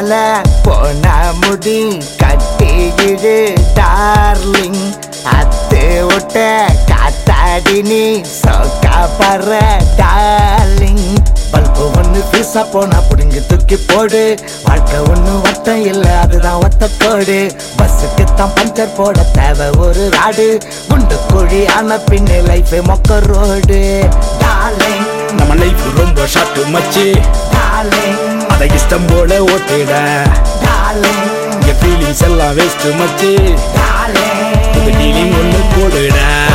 மேல போன முடி கட்டிக்கிடு டார்லிங் அத்து விட்ட காத்தாடி நீ சொக்கா பற டார்லிங் பல்பு ஒண்ணு பீசா போனா புடிங்கி தூக்கி போடு வாழ்க்கை ஒண்ணு வட்டம் இல்ல அதுதான் ஒத்த கோடு பஸ்ஸுக்கு தான் பஞ்சர் போட தேவை ஒரு ராடு குண்டு குழி ஆன பின்னு லைஃப் மொக்க ரோடு டார்லிங் நம்ம லைஃப் ரொம்ப ஷார்ட் மச்சி டார்லிங் அதை இஷ்டம் போல ஓட்டிட டார்லிங் இங்க ஃபீலிங்ஸ் எல்லாம் வேஸ்ட் மச்சி டார்லிங் இந்த டீலிங் ஒண்ணு போடுட